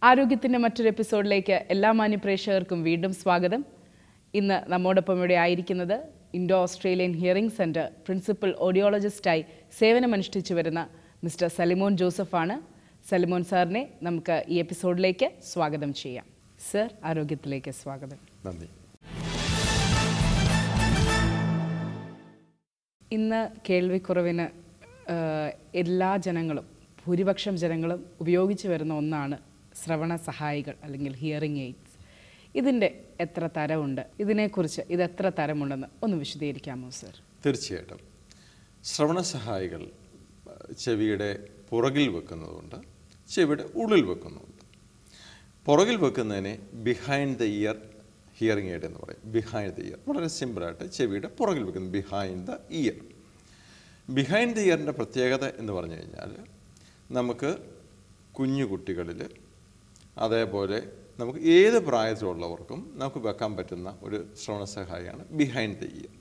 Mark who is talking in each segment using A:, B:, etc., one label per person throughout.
A: ആരോഗ്യത്തിൻ്റെ മറ്റൊരു എപ്പിസോഡിലേക്ക് എല്ലാ മാന്യ പ്രേക്ഷകർക്കും വീണ്ടും സ്വാഗതം ഇന്ന് നമ്മോടൊപ്പം ഇവിടെ ആയിരിക്കുന്നത് Indo Australian hearing centre principal ഓഡിയോളജിസ്റ്റായി സേവനമനുഷ്ഠിച്ചു വരുന്ന മിസ്റ്റർ സലിമോൻ ജോസഫാണ് സലിമോൻ സാറിനെ നമുക്ക് ഈ എപ്പിസോഡിലേക്ക് സ്വാഗതം ചെയ്യാം സർ ആരോഗ്യത്തിലേക്ക് സ്വാഗതം
B: നന്ദി
A: ഇന്ന് കേൾവിക്കുറവിന് ആഹ്, എല്ലാ ജനങ്ങളും ഭൂരിപക്ഷം ജനങ്ങളും ഉപയോഗിച്ചു വരുന്ന ഒന്നാണ് ശ്രവണ സഹായികൾ അല്ലെങ്കിൽ ഹിയറിംഗ് എയ്ഡ്സ് ഇതിൻ്റെ എത്ര തരമുണ്ട് ഇതിനെക്കുറിച്ച് ഇത് എത്ര തരമുണ്ടെന്ന് ഒന്ന് വിശദീകരിക്കാമോ സർ
B: തീർച്ചയായിട്ടും ശ്രവണ സഹായികൾ അഹ്, ചെവിയുടെ പുറകിൽ വെക്കുന്നതുണ്ട് ചെവിയുടെ ഉള്ളിൽ വെക്കുന്നുണ്ട് പുറകിൽ വെക്കുന്നതിനെ behind the ear hearing aid എന്ന് പറയും ബിഹൈൻഡ് ദ ഇയർ വളരെ സിമ്പിളായിട്ട് ചെവിയുടെ പുറകിൽ വെക്കുന്നു behind the ear behind the ഇയറിൻ്റെ പ്രത്യേകത എന്ന് പറഞ്ഞു കഴിഞ്ഞാൽ നമുക്ക് കുഞ്ഞു കുട്ടികളിൽ അതേപോലെ നമുക്ക് ഏത് പ്രായത്തിലുള്ളവർക്കും നമുക്ക് വെക്കാൻ പറ്റുന്ന ഒരു ശ്രവണ സഹായിയാണ് ബിഹൈൻഡ് ദ ഇയർ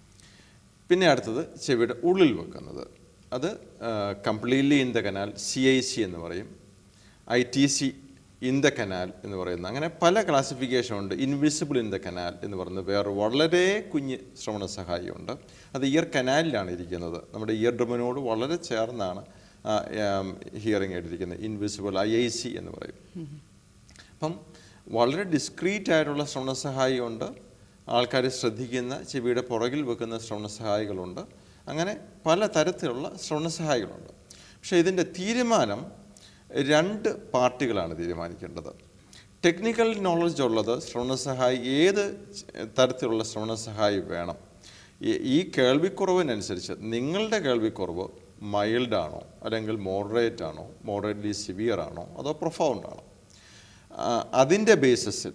B: പിന്നെ അടുത്തത് ചെവിയുടെ ഉള്ളിൽ വെക്കുന്നത് അത് completely in the canal C I C എന്ന് പറയും I T C in the canal എന്ന് പറയുന്ന അങ്ങനെ പല ക്ലാസിഫിക്കേഷൻ ഉണ്ട് ഇൻവിസിബിൾ ഇൻ ദ കനാൽ എന്ന് പറയുന്നത് വേറെ വളരെ കുഞ്ഞ് ശ്രവണ സഹായിയുണ്ട് അത് ഇയർ കനാലിലാണ് ഇരിക്കുന്നത് നമ്മുടെ ഇയർ ഡ്രമിനോട് വളരെ ചേർന്നാണ് ഹിയറിംഗ് ആയിട്ടിരിക്കുന്നത് ഇൻവിസിബിൾ ഐ ഐ സി എന്ന് പറയും അപ്പം വളരെ ഡിസ്ക്രീറ്റ് ആയിട്ടുള്ള ശ്രവണ സഹായിയുണ്ട് ആൾക്കാർ ശ്രദ്ധിക്കുന്ന ചെവിയുടെ പുറകിൽ വെക്കുന്ന ശ്രവണ സഹായികളുണ്ട് അങ്ങനെ പല തരത്തിലുള്ള ശ്രവണ സഹായികളുണ്ട് പക്ഷേ ഇതിൻ്റെ തീരുമാനം രണ്ട് പാർട്ടികളാണ് തീരുമാനിക്കേണ്ടത് ടെക്നിക്കൽ നോളജ് ഉള്ളത് ശ്രവണ സഹായി ഏത് ച- തരത്തിലുള്ള ശ്രവണ സഹായി വേണം ഈ- ഈ കേൾവിക്കുറവിനനുസരിച്ച് നിങ്ങളുടെ കേൾവിക്കുറവ് മൈൽഡ് ആണോ അല്ലെങ്കിൽ മോഡറേറ്റ് ആണോ മോഡറേറ്റ്ലി സിവിയർ ആണോ അതോ പ്രൊഫൗണ്ട് ആണോ ആ, അതിൻ്റെ ബേസിസിൽ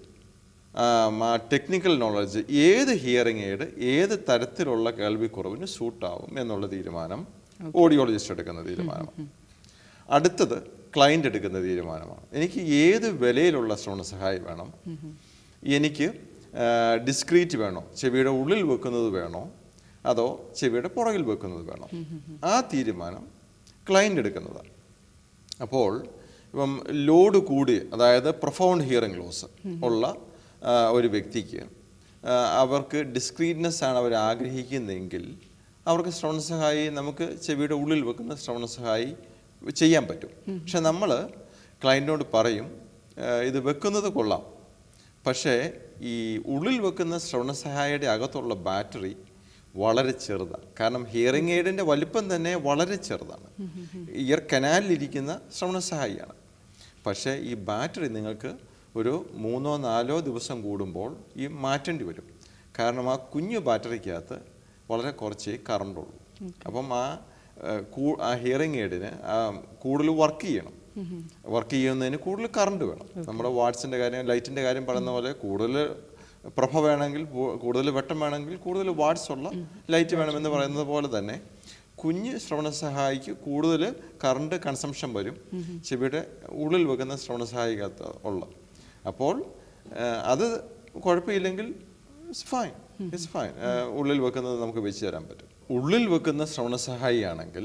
B: ആ ടെക്നിക്കൽ നോളജ് ഏത് ഹിയറിംഗ് എയ്ഡ് ഏത് തരത്തിലുള്ള കേൾവിക്കുറവിന് സൂട്ടാവും എന്നുള്ള തീരുമാനം ഓഡിയോളജിസ്റ്റ് എടുക്കുന്ന തീരുമാനമാണ് അടുത്തത് ക്ലയൻ്റ് എടുക്കുന്ന തീരുമാനമാണ് എനിക്ക് ഏത് വിലയിലുള്ള ശ്രവണ സഹായി വേണം എനിക്ക് ഡിസ്ക്രീറ്റ് വേണോ ചെവിയുടെ ഉള്ളിൽ വെക്കുന്നത് വേണോ അതോ ചെവിയുടെ പുറകിൽ വെക്കുന്നത് വേണോ ആ തീരുമാനം ക്ലയൻ്റ് എടുക്കുന്നതാണ് അപ്പോൾ ഇപ്പം ലോഡ് കൂടി അതായത് പ്രൊഫൗണ്ട് ഹിയറിംഗ് ലോസ് ഉള്ള ആ, ഒരു വ്യക്തിക്ക് ആ, അവർക്ക് ഡിസ്ക്രീറ്റ്നെസ് ആണ് അവർ ആഗ്രഹിക്കുന്നതെങ്കിൽ അവർക്ക് ശ്രവണ സഹായി നമുക്ക് ചെവിയുടെ ഉള്ളിൽ വെക്കുന്ന ശ്രവണ സഹായി ചെയ്യാൻ പറ്റും പക്ഷെ നമ്മൾ ക്ലയൻറ്റിനോട് പറയും ആ, ഇത് വെക്കുന്നത് കൊള്ളാം പക്ഷേ ഈ ഉള്ളിൽ വെക്കുന്ന ശ്രവണ സഹായിയുടെ അകത്തുള്ള ബാറ്ററി വളരെ ചെറുതാണ് കാരണം ഹിയറിംഗ് എയ്ഡിൻ്റെ വലിപ്പം തന്നെ വളരെ ചെറുതാണ് ഇയർ കനാലിലിരിക്കുന്ന ശ്രവണ സഹായിയാണ് പക്ഷേ ഈ ബാറ്ററി നിങ്ങൾക്ക് ഒരു മൂന്നോ നാലോ ദിവസം കൂടുമ്പോൾ ഈ മാറ്റേണ്ടി വരും കാരണം ആ കുഞ്ഞു ബാറ്ററിക്കകത്ത് വളരെ കുറച്ചേ കറണ്ടുള്ളൂ അപ്പം ആ ഏഹ്, കൂ- ആ ഹിയറിംഗ് എയ്ഡിന് കൂടുതൽ വർക്ക് ചെയ്യണം വർക്ക് ചെയ്യുന്നതിന് കൂടുതൽ കറണ്ട് വേണം നമ്മുടെ വാട്സിൻ്റെ കാര്യം ലൈറ്റിൻ്റെ കാര്യം പറയുന്ന പോലെ കൂടുതൽ പ്രഭ വേണമെങ്കിൽ പു- കൂടുതൽ വെട്ടം വേണമെങ്കിൽ കൂടുതൽ വാട്സ് ഉള്ള ലൈറ്റ് വേണമെന്ന് പറയുന്നത് പോലെ തന്നെ കുഞ്ഞ് ശ്രവണ സഹായിക്ക് കൂടുതൽ കറണ്ട് കൺസംഷൻ വരും ചെവിയുടെ ഉള്ളിൽ വെക്കുന്ന ശ്രവണ സഹായിക്കകത്ത് ഉള്ള അപ്പോൾ ആ, അത് കുഴപ്പമില്ലെങ്കിൽ ഇറ്റ്സ് ഫൈൻ ഇറ്റ്സ് ഫൈൻ ഉള്ളിൽ വെക്കുന്നത് നമുക്ക് വെച്ച് തരാൻ പറ്റും ഉള്ളിൽ വെക്കുന്ന ശ്രവണ സഹായി ആണെങ്കിൽ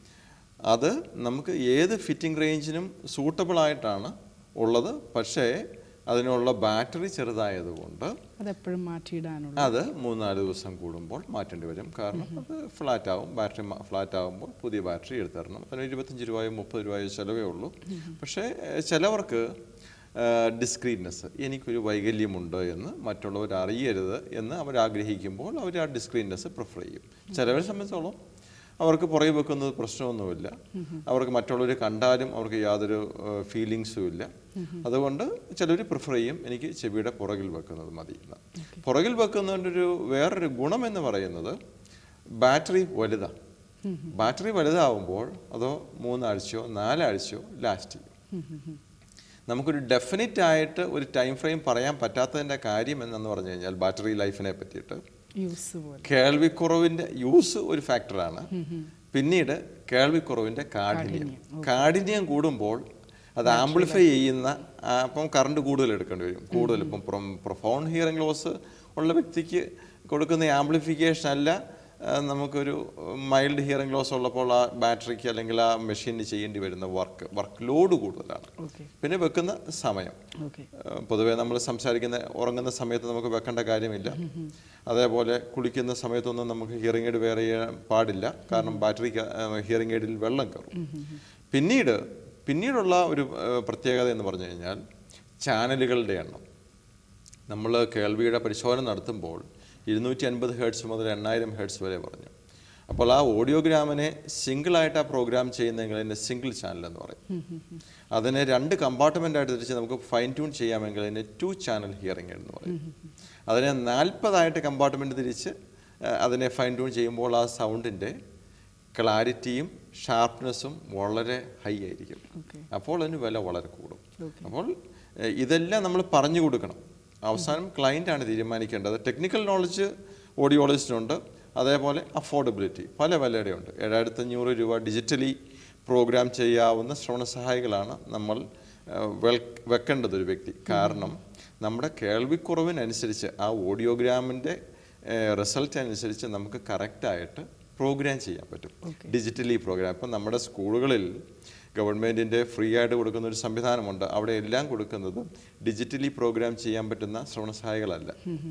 B: അത് നമുക്ക് ഏത് ഫിറ്റിംഗ് റേഞ്ചിനും സൂട്ടബിൾ ആയിട്ടാണ് ഉള്ളത് പക്ഷേ അതിനുള്ള ബാറ്ററി ചെറുതായതുകൊണ്ട്
A: അതെപ്പോഴും മാറ്റിയിടാനുള്ള
B: അത് മൂന്നാല് ദിവസം കൂടുമ്പോൾ മാറ്റേണ്ടി വരും കാരണം അത് ഫ്ലാറ്റ് ആവും ബാറ്ററി ഫ്ലാറ്റ് ആകുമ്പോൾ പുതിയ ബാറ്ററി എടുത്ത് തരണം അതിന് ഇരുപത്തഞ്ച് രൂപയോ മുപ്പത് രൂപയോ ചിലവേ ഉള്ളൂ പക്ഷേ ഏഹ്, ചിലവർക്ക് ഡിസ്ക്രീറ്റ്നെസ് എനിക്കൊരു വൈകല്യമുണ്ട് എന്ന് മറ്റുള്ളവർ അറിയരുത് എന്ന് അവർ ആഗ്രഹിക്കുമ്പോൾ അവർ ആ ഡിസ്ക്രീറ്റ്നെസ് പ്രിഫർ ചെയ്യും ചിലവരെ സംബന്ധിച്ചോളം അവർക്ക് പുറകെ വെക്കുന്നത് പ്രശ്നമൊന്നുമില്ല അവർക്ക് മറ്റുള്ളവർ കണ്ടാലും അവർക്ക് യാതൊരു ഫീലിങ്സും ഇല്ല അതുകൊണ്ട് ചിലർ പ്രിഫർ ചെയ്യും എനിക്ക് ചെവിയുടെ പുറകിൽ വെക്കുന്നത് മതി എന്ന് പുറകിൽ വെക്കുന്നതിൻ്റെ ഒരു വേറൊരു ഗുണം എന്ന് പറയുന്നത് ബാറ്ററി വലുതാണ് ബാറ്ററി വലുതാവുമ്പോൾ അതോ മൂന്നാഴ്ചയോ നാലാഴ്ചയോ ലാസ്റ്റ് ചെയ്യും നമുക്കൊരു ഡെഫിനറ്റ് ആയിട്ട് ഒരു ടൈം ഫ്രെയിം പറയാൻ പറ്റാത്തതിൻ്റെ കാര്യം എന്നു പറഞ്ഞു കഴിഞ്ഞാൽ ബാറ്ററി ലൈഫിനെ പറ്റിയിട്ട്
A: യൂസ് പോലെ
B: കേൾവിക്കുറവിൻ്റെ യൂസ് ഒരു ഫാക്ടറാണ് പിന്നീട് കേൾവിക്കുറവിൻ്റെ കാഠിന്യം കാഠിന്യം കൂടുമ്പോൾ അത് ആംപ്ലിഫൈ ചെയ്യുന്ന ആ, അപ്പം കറണ്ട് കൂടുതൽ എടുക്കേണ്ടി വരും കൂടുതൽ ഇപ്പം പ്രൊഫൗണ്ട് ഹിയറിംഗ് ലോസ് ഉള്ള വ്യക്തിക്ക് കൊടുക്കുന്ന ആംപ്ലിഫിക്കേഷൻ അല്ല ആ, നമുക്കൊരു മൈൽഡ് ഹിയറിംഗ് ലോസ് ഉള്ളപ്പോൾ ആ ബാറ്ററിക്ക് അല്ലെങ്കിൽ ആ മെഷീനിന് ചെയ്യേണ്ടി വരുന്ന വർക്ക് വർക്ക് ലോഡ് കൂടുതലാണ്
A: ഓക്കെ
B: പിന്നെ വെക്കുന്ന സമയം
A: ഓക്കെ
B: ആ, പൊതുവേ നമ്മൾ സംസാരിക്കുന്ന ഉറങ്ങുന്ന സമയത്ത് നമുക്ക് വെക്കേണ്ട കാര്യമില്ല അതേപോലെ കുളിക്കുന്ന സമയത്തൊന്നും നമുക്ക് ഹിയറിംഗ് എയ്ഡ് വെയർ ചെയ്യാൻ പാടില്ല കാരണം ബാറ്ററിക്ക് ഹിയറിംഗ് എയ്ഡിൽ വെള്ളം കയറും പിന്നീട് പിന്നീടുള്ള ഒരു ആ, പ്രത്യേകത എന്ന് പറഞ്ഞു കഴിഞ്ഞാൽ ചാനലുകളുടെ എണ്ണം നമ്മൾ കേൾവിയുടെ പരിശോധന നടത്തുമ്പോൾ ഇരുന്നൂറ്റി അൻപത് ഹേർട്സ് മുതൽ എണ്ണായിരം ഹേർട്സ് വരെ പറഞ്ഞു അപ്പോൾ ആ ഓഡിയോഗ്രാമിനെ സിംഗിളായിട്ട് ആ പ്രോഗ്രാം ചെയ്യുന്നെങ്കിൽ അതിൻ്റെ സിംഗിൾ ചാനൽ എന്ന് പറയും അതിനെ രണ്ട് കമ്പാർട്ട്മെൻ്റ് ആയിട്ട് തിരിച്ച് നമുക്ക് ഫൈൻ ട്യൂൺ ചെയ്യാമെങ്കിൽ അതിനെ ടു ചാനൽ ഹിയറിംഗ് എന്ന് പറയും അതിനെ നാൽപ്പതായിട്ട് കമ്പാർട്ട്മെൻറ്റ് തിരിച്ച് ആ, അതിനെ ഫൈൻ ട്യൂൺ ചെയ്യുമ്പോൾ ആ സൗണ്ടിൻ്റെ ക്ലാരിറ്റിയും ഷാർപ്നെസ്സും വളരെ ഹൈ ആയിരിക്കും
A: ഓക്കെ
B: അപ്പോൾ അതിന് വില വളരെ കൂടും
A: ഓക്കെ
B: അപ്പോൾ എഹ്, ഇതെല്ലാം നമ്മൾ പറഞ്ഞു കൊടുക്കണം അവസാനം client ആണ് തീരുമാനിക്കേണ്ടത് ടെക്നിക്കൽ നോളജ് ഓഡിയോളജിസ്റ്റിനുണ്ട് അതേപോലെ അഫോർഡബിലിറ്റി പല വിലയുടെ ഉണ്ട് ഏഴായിരത്തി അഞ്ഞൂറ് രൂപ ഡിജിറ്റലി പ്രോഗ്രാം ചെയ്യാവുന്ന ശ്രവണ സഹായികളാണ് നമ്മൾ ഏഹ്, വെൽ- വെക്കേണ്ടത് ഒരു വ്യക്തി കാരണം നമ്മുടെ കേൾവിക്കുറവിനനുസരിച്ച് ആ ഓഡിയോഗ്രാമിൻ്റെ റിസൾട്ട് അനുസരിച്ച് നമുക്ക് കറക്റ്റായിട്ട് പ്രോഗ്രാം ചെയ്യാൻ പറ്റും ഡിജിറ്റലി പ്രോഗ്രാം ഇപ്പം നമ്മുടെ സ്കൂളുകളിൽ ഗവൺമെൻറ്റിൻ്റെ ഫ്രീ ആയിട്ട് കൊടുക്കുന്ന ഒരു സംവിധാനമുണ്ട് അവിടെ എല്ലാം കൊടുക്കുന്നത് ഡിജിറ്റലി പ്രോഗ്രാം ചെയ്യാൻ പറ്റുന്ന ശ്രവണ സഹായികളല്ല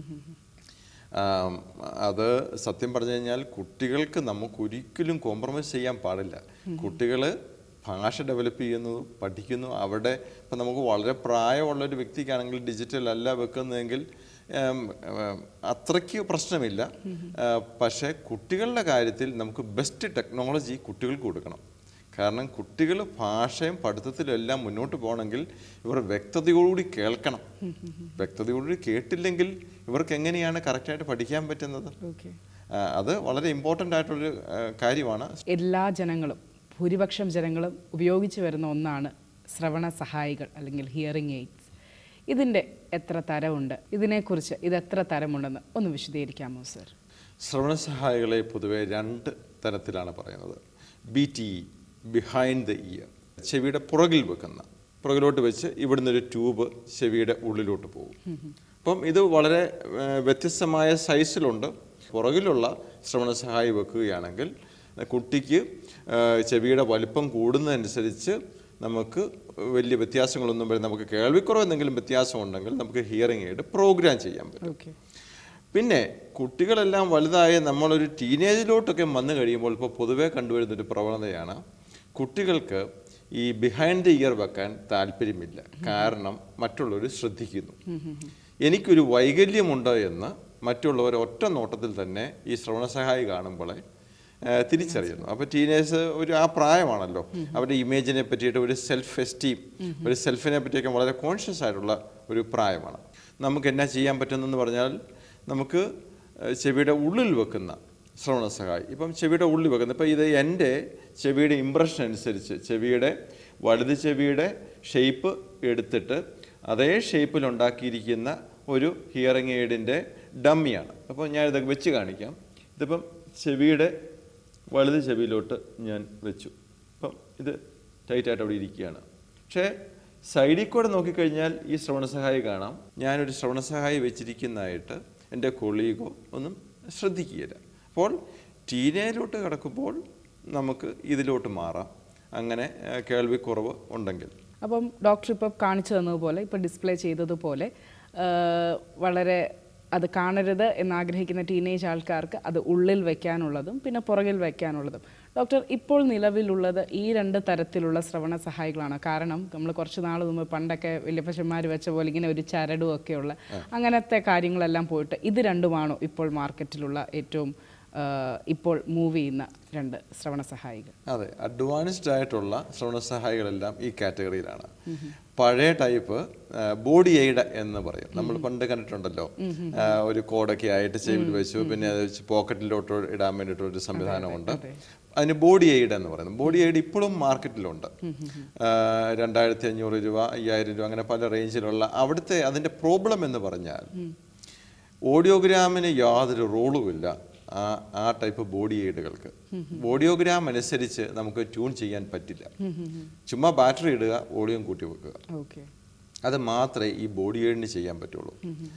B: ആം, അത് സത്യം പറഞ്ഞു കഴിഞ്ഞാൽ കുട്ടികൾക്ക് നമുക്ക് ഒരിക്കലും കോംപ്രമൈസ് ചെയ്യാൻ പാടില്ല കുട്ടികൾ ഭാഷ ഡെവലപ്പ് ചെയ്യുന്നു പഠിക്കുന്നു അവിടെ ഇപ്പം നമുക്ക് വളരെ പ്രായമുള്ള ഒരു വ്യക്തിക്കാണെങ്കിൽ ഡിജിറ്റൽ അല്ല വെക്കുന്നതെങ്കിൽ ഉം, ഉം, അത്രയ്ക്ക് പ്രശ്നമില്ല ആ, പക്ഷേ കുട്ടികളുടെ കാര്യത്തിൽ നമുക്ക് ബെസ്റ്റ് ടെക്നോളജി കുട്ടികൾക്ക് കൊടുക്കണം കാരണം കുട്ടികൾ ഭാഷയും പഠിത്തത്തിലും എല്ലാം മുന്നോട്ട് പോകണമെങ്കിൽ ഇവർ വ്യക്തതയോടുകൂടി കേൾക്കണം വ്യക്തതയോടുകൂടി കേട്ടില്ലെങ്കിൽ ഇവർക്ക് എങ്ങനെയാണ് കറക്റ്റായിട്ട് പഠിക്കാൻ പറ്റുന്നത്
A: ഓക്കെ
B: ആ, അത് വളരെ ഇമ്പോർട്ടൻ്റ് ആയിട്ടുള്ളൊരു ആ, കാര്യമാണ്
A: എല്ലാ ജനങ്ങളും ഭൂരിപക്ഷം ജനങ്ങളും ഉപയോഗിച്ച് വരുന്ന ഒന്നാണ് ശ്രവണ സഹായികൾ അല്ലെങ്കിൽ ഹിയറിംഗ് എയ്ഡ്സ് ഇതിൻ്റെ എത്ര തരമുണ്ട് ഇതിനെക്കുറിച്ച് ഇത് എത്ര തരമുണ്ടെന്ന് ഒന്ന് വിശദീകരിക്കാമോ സർ
B: ശ്രവണ സഹായികളെ പൊതുവെ രണ്ട് തരത്തിലാണ് പറയുന്നത് B T E behind the ear ചെവിയുടെ പുറകിൽ വെക്കുന്ന പുറകിലോട്ട് വെച്ച് ഇവിടുന്ന് ഒരു ട്യൂബ് ചെവിയുടെ ഉള്ളിലോട്ട് പോകും അപ്പം ഇത് വളരെ ആ, വ്യത്യസ്തമായ സൈസിലുണ്ട് പുറകിലുള്ള ശ്രവണ സഹായി വെക്കുകയാണെങ്കിൽ കുട്ടിക്ക് ആ, ചെവിയുടെ വലിപ്പം കൂടുന്നതനുസരിച്ച് നമുക്ക് വലിയ വ്യത്യാസങ്ങളൊന്നും വരും നമുക്ക് കേൾവിക്കുറവ് എന്തെങ്കിലും വ്യത്യാസം ഉണ്ടെങ്കിൽ നമുക്ക് ഹിയറിംഗ് എയ്ഡ് പ്രോഗ്രാം ചെയ്യാൻ പറ്റും
A: ഓക്കെ
B: പിന്നെ കുട്ടികളെല്ലാം വലുതായി നമ്മളൊരു ടീനേജിലോട്ടൊക്കെ വന്നു കഴിയുമ്പോൾ ഇപ്പോൾ പൊതുവേ കണ്ടുവരുന്നൊരു പ്രവണതയാണ് കുട്ടികൾക്ക് ഈ ബിഹൈൻഡ് ദ ഇയർ വെക്കാൻ താല്പര്യമില്ല കാരണം മറ്റുള്ളവർ ശ്രദ്ധിക്കുന്നു എനിക്കൊരു വൈകല്യമുണ്ട് എന്ന് മറ്റുള്ളവർ ഒറ്റ നോട്ടത്തിൽ തന്നെ ഈ ശ്രവണസഹായി കാണുമ്പോളെ ആ, തിരിച്ചറിയുന്നു അപ്പോൾ ടീനേഴ്സ് ഒരു ആ പ്രായമാണല്ലോ അവരുടെ ഇമേജിനെ പറ്റിയിട്ട് ഒരു സെൽഫ് എസ്റ്റീം ഒരു സെൽഫിനെ പറ്റിയൊക്കെ വളരെ കോൺഷ്യസ് ആയിട്ടുള്ള ഒരു പ്രായമാണ് നമുക്ക് എന്നാ ചെയ്യാൻ പറ്റുന്നെന്ന് പറഞ്ഞാൽ നമുക്ക് ആ, ചെവിയുടെ ഉള്ളിൽ വെക്കുന്ന ശ്രവണ സഹായി ഇപ്പം ചെവിയുടെ ഉള്ളിൽ വെക്കുന്ന ഇപ്പം ഇത് എൻ്റെ ചെവിയുടെ ഇമ്പ്രഷൻ അനുസരിച്ച് ചെവിയുടെ വലുത് ചെവിയുടെ ഷേപ്പ് എടുത്തിട്ട് അതേ ഷേപ്പിൽ ഉണ്ടാക്കിയിരിക്കുന്ന ഒരു ഹിയറിംഗ് എയ്ഡിൻ്റെ ഡമ്മിയാണ് അപ്പോൾ ഞാൻ ഇതൊക്കെ വെച്ച് കാണിക്കാം ഇതിപ്പം ചെവിയുടെ വലുത് ചെവിയിലോട്ട് ഞാൻ വെച്ചു അപ്പം ഇത് ടൈറ്റായിട്ട് അവിടെ ഇരിക്കുകയാണ് പക്ഷേ സൈഡിൽ കൂടെ നോക്കിക്കഴിഞ്ഞാൽ ഈ ശ്രവണസഹായി കാണാം ഞാനൊരു ശ്രവണസഹായി വെച്ചിരിക്കുന്നതായിട്ട് എൻ്റെ കൊളീഗോ ഒന്നും ശ്രദ്ധിക്കുകയില്ല അപ്പോൾ ടീനേജിലോട്ട് കിടക്കുമ്പോൾ നമുക്ക് ഇതിലോട്ട് മാറാം അങ്ങനെ ആ, കേൾവിക്കുറവ് ഉണ്ടെങ്കിൽ
A: അപ്പം ഡോക്ടർ ഇപ്പോൾ കാണിച്ചു തന്നതുപോലെ ഇപ്പോൾ ഡിസ്പ്ലേ ചെയ്തതുപോലെ ആ, വളരെ അത് കാണരുത് എന്നാഗ്രഹിക്കുന്ന ടീനേജ് ആൾക്കാർക്ക് അത് ഉള്ളിൽ വെക്കാനുള്ളതും പിന്നെ പുറകിൽ വെക്കാനുള്ളതും ഡോക്ടർ ഇപ്പോൾ നിലവിലുള്ളത് ഈ രണ്ട് തരത്തിലുള്ള ശ്രവണ സഹായികളാണ് കാരണം നമ്മൾ കുറച്ച് നാൾ മുമ്പ് പണ്ടൊക്കെ വലിയപ്പച്ചന്മാർ വെച്ച പോലെ ഇങ്ങനെ ഒരു ചരടും ഒക്കെയുള്ള അങ്ങനത്തെ കാര്യങ്ങളെല്ലാം പോയിട്ട് ഇത് രണ്ടുമാണോ ഇപ്പോൾ മാർക്കറ്റിലുള്ള ഏറ്റവും ആ, ഇപ്പോൾ മൂവ് ചെയ്യുന്ന രണ്ട് ശ്രവണ സഹായികൾ
B: അതെ അഡ്വാൻസ്ഡ് ആയിട്ടുള്ള ശ്രവണ സഹായികളെല്ലാം ഈ കാറ്റഗറിയിലാണ് പഴയ ടൈപ്പ് ബോഡി എയ്ഡ് എന്ന് പറയും നമ്മൾ പണ്ട് കണ്ടിട്ടുണ്ടല്ലോ ആ, ഒരു കോഡൊക്കെ ആയിട്ട് ചെവിയിൽ വെച്ചു പിന്നെ അത് വെച്ച് പോക്കറ്റിലോട്ട് ഇടാൻ വേണ്ടിയിട്ടുള്ള ഒരു സംവിധാനമുണ്ട് അതിന് ബോഡി എയ്ഡ് എന്ന് പറയുന്നത് ബോഡി എയ്ഡ് ഇപ്പോഴും മാർക്കറ്റിലുണ്ട് ആ, രണ്ടായിരത്തി അഞ്ഞൂറ് രൂപ അയ്യായിരം രൂപ അങ്ങനെ പല റേഞ്ചിലുള്ള അവിടുത്തെ അതിൻ്റെ പ്രോബ്ലം എന്ന് പറഞ്ഞാൽ ഓഡിയോഗ്രാമിന് യാതൊരു റോളുമില്ല ആ ആ ടൈപ്പ് ബോഡി എയ്ഡുകൾക്ക് ഓഡിയോഗ്രാം അനുസരിച്ച് നമുക്ക് ട്യൂൺ ചെയ്യാൻ പറ്റില്ല ചുമ്മാ ബാറ്ററി ഇടുക ഓഡിയോ കൂട്ടി വെക്കുക
A: ഓക്കെ
B: അത് മാത്രമേ ഈ ബോഡി എയ്ഡിന് ചെയ്യാൻ പറ്റുള്ളൂ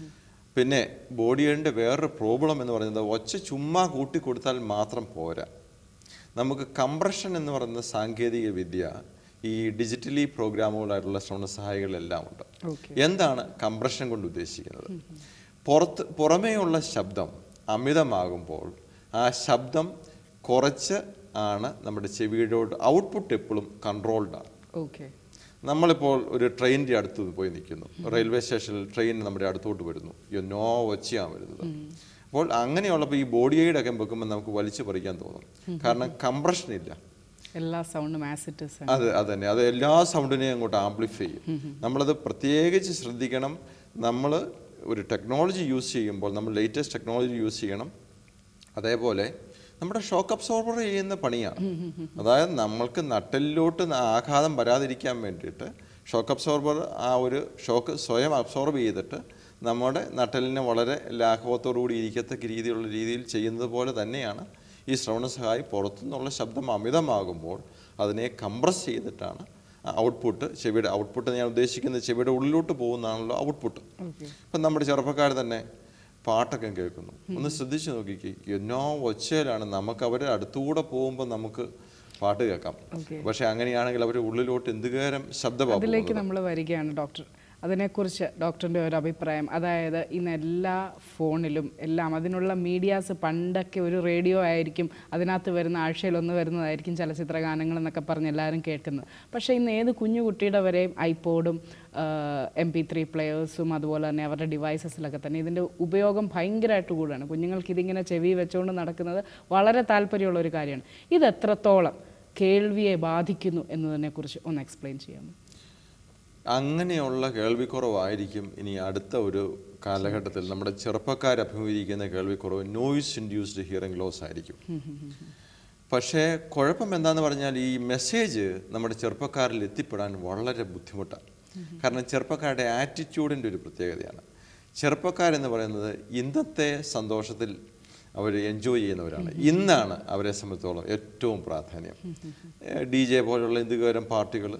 B: പിന്നെ ബോഡിയുടെ വേറൊരു പ്രോബ്ലം എന്ന് പറയുന്നത് ഒച്ച ചുമ്മാ കൂട്ടി കൊടുത്താൽ മാത്രം പോരാ നമുക്ക് കംപ്രഷൻ എന്ന് പറയുന്ന സാങ്കേതിക വിദ്യ ഈ ഡിജിറ്റലി പ്രോഗ്രാമുകളായിട്ടുള്ള ശ്രവണ സഹായികളെല്ലാം ഉണ്ട്
A: ഓക്കെ
B: എന്താണ് കംപ്രഷൻ കൊണ്ട് ഉദ്ദേശിക്കുന്നത് പുറത്ത് പുറമേയുള്ള ശബ്ദം അമിതമാകുമ്പോൾ ആ ശബ്ദം കുറച്ച് ആണ് നമ്മുടെ ചെവിയുടെ ഔട്ട്പുട്ട് എപ്പോഴും കൺട്രോൾഡ് ആണ്
A: ഓക്കെ
B: നമ്മളിപ്പോൾ ഒരു ട്രെയിനിൻ്റെ അടുത്ത് പോയി നിൽക്കുന്നു റെയിൽവേ സ്റ്റേഷനിൽ ട്രെയിൻ നമ്മുടെ അടുത്തോട്ട് വരുന്നു എന്നോ ഒച്ചയാണ് വരുന്നത് അപ്പോൾ അങ്ങനെയുള്ളപ്പോൾ ഈ ബോഡി എയ്ഡ് ഒക്കെ വെക്കുമ്പോൾ നമുക്ക് വലിച്ചു പറിക്കാൻ തോന്നും കാരണം കംപ്രഷൻ ഇല്ല
A: എല്ലാ സൗണ്ടും ആസിറ്റസ്
B: അത് അത് തന്നെ അത് എല്ലാ സൗണ്ടിനെയും അങ്ങോട്ട് ആംപ്ലിഫൈ ചെയ്യും നമ്മളത് പ്രത്യേകിച്ച് ശ്രദ്ധിക്കണം നമ്മൾ ഒരു ടെക്നോളജി യൂസ് ചെയ്യുമ്പോൾ നമ്മൾ ലേറ്റസ്റ്റ് ടെക്നോളജി യൂസ് ചെയ്യണം അതേപോലെ നമ്മുടെ ഷോക്ക് അബ്സോർബർ ചെയ്യുന്ന പണിയാണ് അതായത് നമ്മൾക്ക് നട്ടലിലോട്ട് ന- ആഘാതം വരാതിരിക്കാൻ വേണ്ടിയിട്ട് ഷോക്ക് അബ്സോർബർ ആ ഒരു ഷോക്ക് സ്വയം അബ്സോർബ് ചെയ്തിട്ട് നമ്മുടെ നട്ടലിനെ വളരെ ലാഘവത്തോടുകൂടി ഇരിക്കത്തക്ക രീതിയിലുള്ള രീതിയിൽ ചെയ്യുന്നത് പോലെ തന്നെയാണ് ഈ ശ്രവണ സഹായി പുറത്തുനിന്നുള്ള ശബ്ദം അമിതമാകുമ്പോൾ അതിനെ കംപ്രസ് ചെയ്തിട്ടാണ് ഔട്ട്പുട്ട് ചെവിയുടെ ഔട്ട്പുട്ട് ഞാൻ ഉദ്ദേശിക്കുന്നത് ചെവിയുടെ ഉള്ളിലോട്ട് പോകുന്നതാണല്ലോ ഔട്ട്പുട്ട്
A: ഓക്കെ
B: ഇപ്പം നമ്മുടെ ചെറുപ്പക്കാർ തന്നെ പാട്ടൊക്കെ കേൾക്കുന്നു ഒന്ന് ശ്രദ്ധിച്ചു നോക്കിക്കേ എന്നോ ഒച്ചയിലാണ് നമുക്ക് അവരുടെ അടുത്തുകൂടെ പോകുമ്പോൾ നമുക്ക് പാട്ട് കേൾക്കാം
A: ഓക്കെ
B: പക്ഷെ അങ്ങനെയാണെങ്കിൽ അവരുടെ ഉള്ളിലോട്ട് എന്തുകേരം ശബ്ദമാണ്
A: അതിലേക്ക് നമ്മൾ വരികയാണ് ഡോക്ടർ അതിനെക്കുറിച്ച് ഡോക്ടറിൻ്റെ ഒരു അഭിപ്രായം അതായത് ഇന്ന് എല്ലാ ഫോണിലും എല്ലാം അതിനുള്ള മീഡിയാസ് പണ്ടൊക്കെ ഒരു റേഡിയോ ആയിരിക്കും അതിനകത്ത് വരുന്ന ആഴ്ചയിൽ ഒന്ന് വരുന്നതായിരിക്കും ചലച്ചിത്ര ഗാനങ്ങൾ എന്നൊക്കെ പറഞ്ഞ് എല്ലാവരും കേൾക്കുന്നത് പക്ഷേ ഇന്ന് ഏത് കുഞ്ഞു കുട്ടിയുടെ വരെയും ഐപോഡും എം പി ത്രീ പ്ലെയേഴ്സും അതുപോലെ തന്നെ അവരുടെ ഡിവൈസസിലൊക്കെ തന്നെ ഇതിൻ്റെ ഉപയോഗം ഭയങ്കരമായിട്ട് കൂടുകയാണ് കുഞ്ഞുങ്ങൾക്ക് ഇതിങ്ങനെ ചെവി വെച്ചുകൊണ്ട് നടക്കുന്നത് വളരെ താല്പര്യമുള്ള ഒരു കാര്യമാണ് ഇത് എത്രത്തോളം കേൾവിയെ ബാധിക്കുന്നു എന്നതിനെക്കുറിച്ച് ഒന്ന് എക്സ്പ്ലെയിൻ ചെയ്യാമോ
B: അങ്ങനെയുള്ള കേൾവിക്കുറവായിരിക്കും ഇനി അടുത്ത ഒരു കാലഘട്ടത്തിൽ നമ്മുടെ ചെറുപ്പക്കാർ അഭിമുഖീകരിക്കുന്ന കേൾവിക്കുറവ് നോയിസ് ഇൻഡ്യൂസ്ഡ് ഹിയറിംഗ് ലോസ് ആയിരിക്കും പക്ഷേ കുഴപ്പം എന്താന്ന് പറഞ്ഞാൽ ഈ മെസ്സേജ് നമ്മുടെ ചെറുപ്പക്കാരിൽ എത്തിപ്പെടാൻ വളരെ ബുദ്ധിമുട്ടാണ് കാരണം ചെറുപ്പക്കാരുടെ ആറ്റിറ്റ്യൂഡിൻ്റെ ഒരു പ്രത്യേകതയാണ് ചെറുപ്പക്കാരെന്ന് പറയുന്നത് ഇന്നത്തെ സന്തോഷത്തിൽ അവർ എൻജോയ് ചെയ്യുന്നവരാണ് ഇന്നാണ് അവരെ സംബന്ധിച്ചോളം ഏറ്റവും പ്രാധാന്യം ഡി ജെ പോലുള്ള എന്തുകരം പാർട്ടികൾ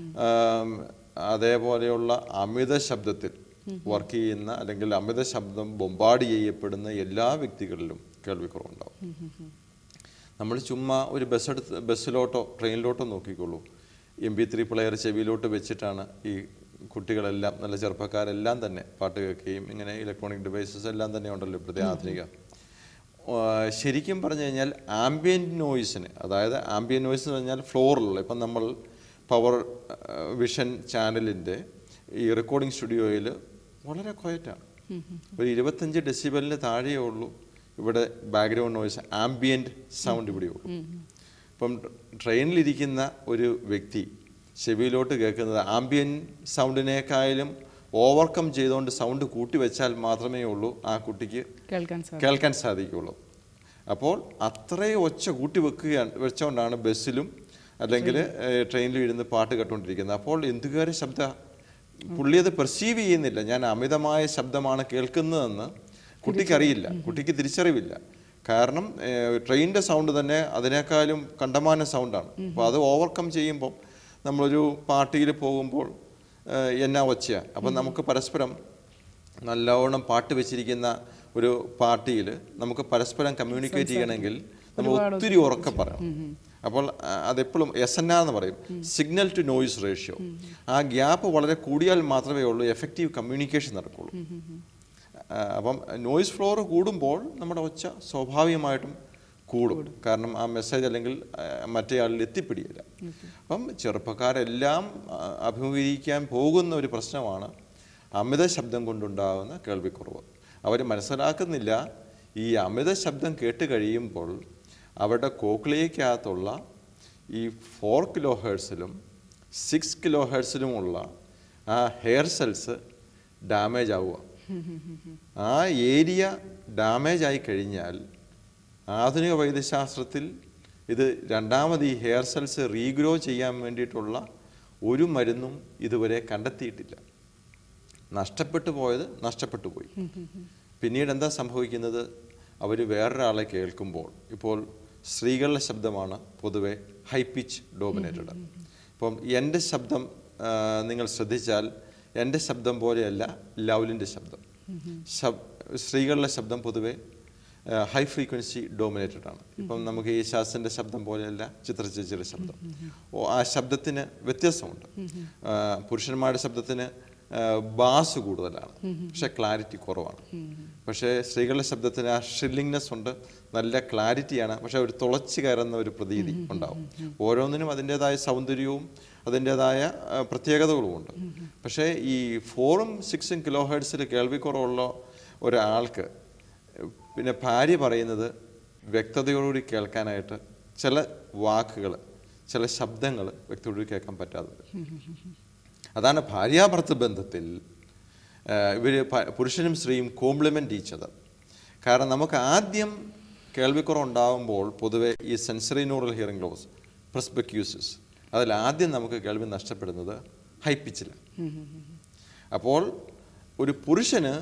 B: അതേപോലെയുള്ള അമിത ശബ്ദത്തിൽ വർക്ക് ചെയ്യുന്ന അല്ലെങ്കിൽ അമിത ശബ്ദം ബൊമ്പാട് ചെയ്യപ്പെടുന്ന എല്ലാ വ്യക്തികളിലും കേൾവിക്കുറവുണ്ടാവും നമ്മൾ ചുമ്മാ ഒരു ബസ് എടുത്ത് ബസ്സിലോട്ടോ ട്രെയിനിലോട്ടോ നോക്കിക്കോളൂ എം പി ത്രീ പ്ലെയർ ചെവിയിലോട്ട് വെച്ചിട്ടാണ് ഈ കുട്ടികളെല്ലാം നല്ല ചെറുപ്പക്കാരെല്ലാം തന്നെ പാട്ട് കേൾക്കുകയും ഇങ്ങനെ ഇലക്ട്രോണിക് ഡിവൈസസ് എല്ലാം തന്നെ ഉണ്ടല്ലോ ഇപ്പോഴത്തെ ആധുനിക ആ, ശരിക്കും പറഞ്ഞു കഴിഞ്ഞാൽ ആംബിയൻറ്റ് നോയ്സിന് അതായത് ആംബിയൻ നോയ്സ് എന്ന് പറഞ്ഞാൽ ഫ്ലോറിലുള്ള ഇപ്പം നമ്മൾ പവർ വിഷൻ ചാനലിൻ്റെ ഈ റെക്കോർഡിംഗ് സ്റ്റുഡിയോയിൽ വളരെ ക്വയറ്റാണ് ഒരു ഇരുപത്തഞ്ച് ഡെസിബലിന് താഴെയേ ഉള്ളൂ ഇവിടെ ബാക്ക്ഗ്രൗണ്ട് നോയ്സ് ആംബിയൻറ്റ് സൗണ്ട് ഇവിടെ ഉള്ളൂ ഇപ്പം ട്രെയിനിലിരിക്കുന്ന ഒരു വ്യക്തി ചെവിയിലോട്ട് കേൾക്കുന്നത് ആംബിയൻ സൗണ്ടിനേക്കാളും ഓവർകം ചെയ്തുകൊണ്ട് സൗണ്ട് കൂട്ടി വെച്ചാൽ മാത്രമേ ഉള്ളൂ ആ കുട്ടിക്ക്
A: കേൾക്കാൻ സാധിക്കും
B: കേൾക്കാൻ സാധിക്കുള്ളൂ അപ്പോൾ അത്രയും ഒച്ച കൂട്ടി വെക്കുകയാണ് വെച്ചുകൊണ്ടാണ് ബസ്സിലും അല്ലെങ്കിൽ ട്രെയിനിലും ഇരുന്ന് പാട്ട് കേട്ടുകൊണ്ടിരിക്കുന്നത് അപ്പോൾ എന്തുകാരെ ശബ്ദ പുള്ളി അത് പെർസീവ് ചെയ്യുന്നില്ല ഞാൻ അമിതമായ ശബ്ദമാണ് കേൾക്കുന്നതെന്ന് കുട്ടിക്കറിയില്ല കുട്ടിക്ക് തിരിച്ചറിവില്ല കാരണം ട്രെയിനിൻ്റെ സൗണ്ട് തന്നെ അതിനേക്കാളും കണ്ടമാന സൗണ്ടാണ് അപ്പോൾ അത് ഓവർകം ചെയ്യുമ്പം നമ്മളൊരു പാർട്ടിയിൽ പോകുമ്പോൾ ഏഹ്, എന്നാ ഒച്ചയാണ് അപ്പം നമുക്ക് പരസ്പരം നല്ലവണ്ണം പാട്ട് വെച്ചിരിക്കുന്ന ഒരു പാർട്ടിയിൽ നമുക്ക് പരസ്പരം കമ്മ്യൂണിക്കേറ്റ് ചെയ്യണമെങ്കിൽ നമ്മൾ ഒത്തിരി ഉറക്കെ പറയണം അപ്പോൾ ആ, അതെപ്പോഴും എസ് എൻ ആർ എന്ന് പറയും സിഗ്നൽ ടു നോയിസ് റേഷ്യോ ആ ഗ്യാപ്പ് വളരെ കൂടിയാൽ മാത്രമേ ഉള്ളൂ എഫക്റ്റീവ് കമ്മ്യൂണിക്കേഷൻ നടക്കുള്ളൂ ആ, അപ്പം നോയിസ് ഫ്ലോർ കൂടുമ്പോൾ നമ്മുടെ ഒച്ച സ്വാഭാവികമായിട്ടും കൂടും കാരണം ആ മെസ്സേജ് അല്ലെങ്കിൽ ആ, മറ്റേ ആളിൽ എത്തിപ്പിടിയില്ല അപ്പം ചെറുപ്പക്കാരെല്ലാം ആ, അഭിമുഖീകരിക്കാൻ പോകുന്ന ഒരു പ്രശ്നമാണ് അമിത ശബ്ദം കൊണ്ടുണ്ടാകുന്ന കേൾവിക്കുറവ് അവർ മനസ്സിലാക്കുന്നില്ല ഈ അമിത ശബ്ദം കേട്ട് കഴിയുമ്പോൾ അവരുടെ കോക്ലിയക്കകത്തുള്ള ഈ ഫോർ കിലോ ഹേഴ്സിലും സിക്സ് കിലോ ഹേഴ്സിലുമുള്ള ആ ഹെയർ സെൽസ് ഡാമേജ് ആവുക ആ ഏരിയ ഡാമേജ് ആയി കഴിഞ്ഞാൽ ആധുനിക വൈദ്യശാസ്ത്രത്തിൽ ഇത് രണ്ടാമത് ഈ ഹെയർ സെൽസ് റീഗ്രോ ചെയ്യാൻ വേണ്ടിയിട്ടുള്ള ഒരു മരുന്നും ഇതുവരെ കണ്ടെത്തിയിട്ടില്ല നഷ്ടപ്പെട്ടു പോയത് നഷ്ടപ്പെട്ടു പോയി പിന്നീട് എന്താ സംഭവിക്കുന്നത് അവർ വേറൊരാളെ കേൾക്കുമ്പോൾ ഇപ്പോൾ സ്ത്രീകളുടെ ശബ്ദമാണ് പൊതുവെ ഹൈ പിച്ച് ഡോമിനേറ്റഡ് ഇപ്പം എൻ്റെ ശബ്ദം ആ, നിങ്ങൾ ശ്രദ്ധിച്ചാൽ എൻ്റെ ശബ്ദം പോലെയല്ല ലൗലിൻ്റെ ശബ്ദം ശബ് സ്ത്രീകളുടെ ശബ്ദം പൊതുവെ ഹൈ ഫ്രീക്വൻസി ഡോമിനേറ്റഡ് ആണ് ഇപ്പം നമുക്ക് ഈ ശാസ്ത്രൻ്റെ ശബ്ദം പോലെയല്ല ചിത്രചേച്ചിയുടെ ശബ്ദം ഓ ആ ശബ്ദത്തിന് വ്യത്യാസമുണ്ട് ആ, പുരുഷന്മാരുടെ ശബ്ദത്തിന് ബാസ് കൂടുതലാണ് പക്ഷെ ക്ലാരിറ്റി കുറവാണ് പക്ഷേ സ്ത്രീകളുടെ ശബ്ദത്തിന് ആ ഷ്രില്ലിങ്നെസ് ഉണ്ട് നല്ല ക്ലാരിറ്റിയാണ് പക്ഷെ ഒരു തുളച്ച് കയറുന്ന ഒരു പ്രതീതി ഉണ്ടാവും ഓരോന്നിനും അതിൻ്റെതായ സൗന്ദര്യവും അതിൻ്റെതായ ആ, പ്രത്യേകതകളുമുണ്ട് പക്ഷേ ഈ ഫോറും സിക്സും കിലോ ഹേർട്സിൽ കേൾവിക്കുറവുള്ള ഒരാൾക്ക് പിന്നെ ഭാര്യ പറയുന്നത് വ്യക്തതയോടുകൂടി കേൾക്കാനായിട്ട് ചില വാക്കുകൾ ചില ശബ്ദങ്ങൾ വ്യക്തതയോടുകൂടി കേൾക്കാൻ പറ്റാതെ വരും അതാണ് ഭാര്യാഭർത്തൃ ബന്ധത്തിൽ ഇവർ പുരുഷനും സ്ത്രീയും കോംപ്ലിമെൻ്റ് ഈച്ചത് കാരണം നമുക്ക് ആദ്യം കേൾവിക്കുറവുണ്ടാകുമ്പോൾ പൊതുവെ ഈ sensory neural hearing loss presbycusis അതിൽ ആദ്യം നമുക്ക് കേൾവി നഷ്ടപ്പെടുന്നത് ഹൈ പിച്ചിലാണ് അപ്പോൾ ഒരു പുരുഷന്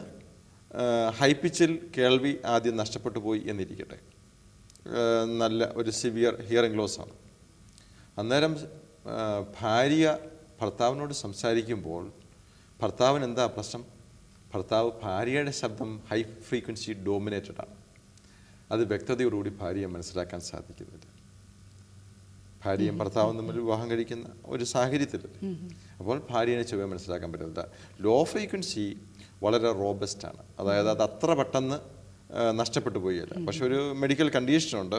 B: ഹൈ പിച്ചിൽ കേൾവി ആദ്യം നഷ്ടപ്പെട്ടു പോയി എന്നിരിക്കട്ടെ ആ, നല്ല ഒരു സിവിയർ ഹിയറിംഗ് ലോസ് ആണ് അന്നേരം ആ, ഭാര്യ ഭർത്താവിനോട് സംസാരിക്കുമ്പോൾ ഭർത്താവിന് എന്താ പ്രശ്നം ഭർത്താവ് ഭാര്യയുടെ ശബ്ദം ഹൈ ഫ്രീക്വൻസി ഡോമിനേറ്റഡ് ആണ് അത് വ്യക്തതയോടുകൂടി ഭാര്യയെ മനസ്സിലാക്കാൻ സാധിക്കുന്നില്ല ഭാര്യയും ഭർത്താവും തമ്മിൽ വിവാഹം കഴിക്കുന്ന ഒരു സാഹചര്യത്തിൽ അപ്പോൾ ഭാര്യനെ ചൊവ്വ മനസ്സിലാക്കാൻ പറ്റുന്നില്ല ലോ ഫ്രീക്വൻസി വളരെ റോബസ്റ്റ് ആണ് അതായത് അത് അത്ര പെട്ടെന്ന് ആ, നഷ്ടപ്പെട്ടു പോയില്ല പക്ഷെ ഒരു മെഡിക്കൽ കണ്ടീഷനുണ്ട്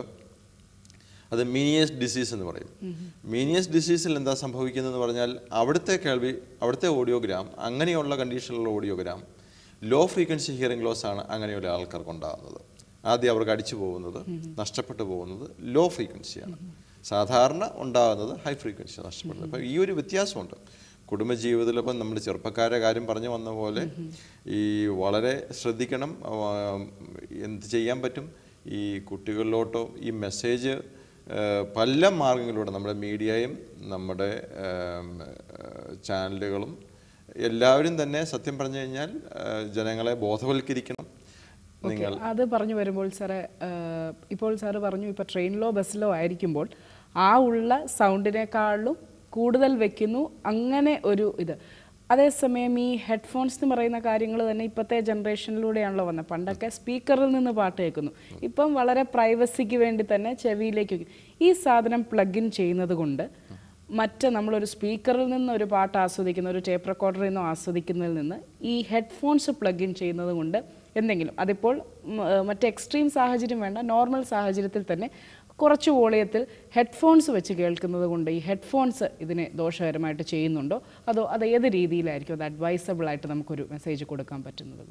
B: അത് മീനിയസ് ഡിസീസ് എന്ന് പറയും മീനിയസ് ഡിസീസിൽ എന്താ സംഭവിക്കുന്നതെന്ന് പറഞ്ഞാൽ അവിടുത്തെ കേൾവി അവിടുത്തെ ഓഡിയോഗ്രാം അങ്ങനെയുള്ള കണ്ടീഷനിലുള്ള audiogram low frequency hearing loss ആണ് അങ്ങനെയുള്ള ആൾക്കാർക്ക് ഉണ്ടാകുന്നത് ആദ്യം അവർക്ക് അടിച്ചു പോകുന്നത് നഷ്ടപ്പെട്ടു പോകുന്നത് ലോ ഫ്രീക്വൻസിയാണ് സാധാരണ ഉണ്ടാകുന്നത് ഹൈ ഫ്രീക്വൻസി നഷ്ടപ്പെടുന്നത് അപ്പോൾ ഈ ഒരു വ്യത്യാസമുണ്ട് കുടുംബജീവിതത്തിൽ ഇപ്പം നമ്മൾ ചെറുപ്പക്കാരെ കാര്യം പറഞ്ഞു വന്ന പോലെ ഈ വളരെ ശ്രദ്ധിക്കണം ആ, എന്ത് ചെയ്യാൻ പറ്റും ഈ കുട്ടികളിലോട്ടോ ഈ മെസ്സേജ് ഏഹ് പല മാർഗങ്ങളിലൂടെ നമ്മുടെ മീഡിയയും നമ്മുടെ ഏം, ഏഹ് ചാനലുകളും എല്ലാവരും തന്നെ സത്യം പറഞ്ഞു കഴിഞ്ഞാൽ ഏഹ് ജനങ്ങളെ ബോധവൽക്കരിക്കണം
A: ഓക്കെ അത് പറഞ്ഞു വരുമ്പോൾ സാറേ ആ, ഇപ്പോൾ സാറ് പറഞ്ഞു ഇപ്പോൾ ട്രെയിനിലോ ബസ്സിലോ ആയിരിക്കുമ്പോൾ ആ ഉള്ള സൗണ്ടിനേക്കാളും കൂടുതൽ വെക്കുന്നു അങ്ങനെ ഒരു ഇത് അതേസമയം ഈ ഹെഡ്ഫോൺസ് എന്ന് പറയുന്ന കാര്യങ്ങൾ തന്നെ ഇപ്പോഴത്തെ ജനറേഷനിലൂടെയാണല്ലോ വന്നത് പണ്ടൊക്കെ സ്പീക്കറിൽ നിന്ന് പാട്ട് കേൾക്കുന്നു ഇപ്പം വളരെ പ്രൈവസിക്ക് വേണ്ടി തന്നെ ചെവിയിലേക്ക് വെക്കും. ഈ സാധനം പ്ലഗ് ഇൻ ചെയ്യുന്നത് കൊണ്ട് മറ്റ് നമ്മളൊരു സ്പീക്കറിൽ നിന്ന് ഒരു പാട്ട് ആസ്വദിക്കുന്ന ഒരു ടേപ്പ് റെക്കോർഡറിൽ നിന്നോ ആസ്വദിക്കുന്നതിൽ നിന്ന് ഈ ഹെഡ്ഫോൺസ് പ്ലഗ് ഇൻ ചെയ്യുന്നത് കൊണ്ട് എന്തെങ്കിലും അതിപ്പോൾ ഉം, ഏഹ്, മറ്റ് എക്സ്ട്രീം സാഹചര്യം വേണ്ട നോർമൽ സാഹചര്യത്തിൽ തന്നെ കുറച്ച് വോളിയത്തിൽ ഹെഡ്ഫോൺസ് വെച്ച് കേൾക്കുന്നത് കൊണ്ട് ഈ ഹെഡ്ഫോൺസ് ഇതിനെ ദോഷകരമായിട്ട് ചെയ്യുന്നുണ്ടോ അതോ അത് ഏത് രീതിയിലായിരിക്കും അത് അഡ്വൈസബിൾ ആയിട്ട് നമുക്കൊരു മെസ്സേജ് കൊടുക്കാൻ പറ്റുന്നത്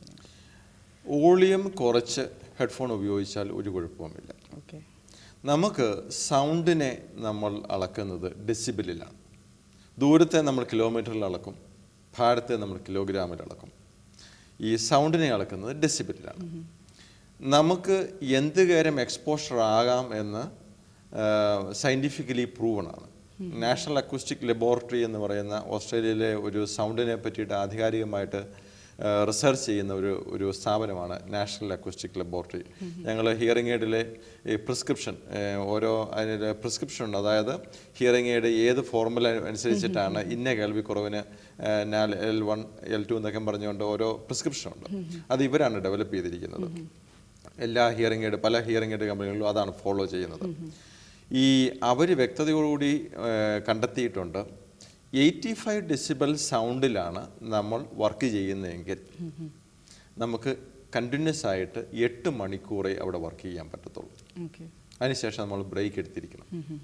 B: വോളിയം കുറച്ച് ഹെഡ്ഫോൺ ഉപയോഗിച്ചാൽ ഒരു കുഴപ്പവുമില്ല
A: ഓക്കെ
B: നമുക്ക് സൗണ്ടിനെ നമ്മൾ അളക്കുന്നത് ഡെസിബിളിലാണ് ദൂരത്തെ നമ്മൾ കിലോമീറ്ററിൽ അളക്കും ഭാരത്തെ നമ്മൾ കിലോഗ്രാമിൽ അളക്കും ഈ സൗണ്ടിനെ അളക്കുന്നത് ഡെസിബിളിലാണ് നമുക്ക് എന്ത് കാര്യം എക്സ്പോഷർ ആകാം എന്ന് സയൻറ്റിഫിക്കലി പ്രൂവണാണ് നാഷണൽ അക്കൂസ്റ്റിക് ലബോറട്ടറി എന്ന് പറയുന്ന ഓസ്ട്രേലിയയിലെ ഒരു സൗണ്ടിനെ പറ്റിയിട്ട് ആധികാരികമായിട്ട് റിസർച്ച് ചെയ്യുന്ന ഒരു ഒരു സ്ഥാപനമാണ് നാഷണൽ അക്കൂസ്റ്റിക് ലബോറട്ടറി ഞങ്ങൾ ഹിയറിംഗ് എയ്ഡിലെ ഈ പ്രിസ്ക്രിപ്ഷൻ ഓരോ അതിൻ്റെ പ്രിസ്ക്രിപ്ഷൻ ഉണ്ട് അതായത് ഹിയറിംഗ് എയ്ഡ് ഏത് ഫോർമുല അനുസരിച്ചിട്ടാണ് ഇന്ന കേൾവിക്കുറവിന് നാല് എൽ വൺ എൽ ടു എന്നൊക്കെ പറഞ്ഞുകൊണ്ട് ഓരോ പ്രിസ്ക്രിപ്ഷൻ ഉണ്ട് അത് ഇവരാണ് ഡെവലപ്പ് ചെയ്തിരിക്കുന്നത് എല്ലാ ഹിയറിംഗ് എയ്ഡ് പല ഹിയറിംഗ് എയ്ഡ് കമ്പനികളിലും അതാണ് ഫോളോ ചെയ്യുന്നത് ഈ അവർ വ്യക്തതയോടുകൂടി ഏഹ്, കണ്ടെത്തിയിട്ടുണ്ട് എയ്റ്റി ഫൈവ് ഡെസിബൽ സൗണ്ടിലാണ് നമ്മൾ വർക്ക് ചെയ്യുന്നതെങ്കിൽ നമുക്ക് കണ്ടിന്യൂസ് ആയിട്ട് എട്ട് മണിക്കൂറേ അവിടെ വർക്ക് ചെയ്യാൻ പറ്റത്തുള്ളൂ
A: ഓക്കെ
B: അതിനുശേഷം നമ്മൾ ബ്രേക്ക് എടുത്തിരിക്കണം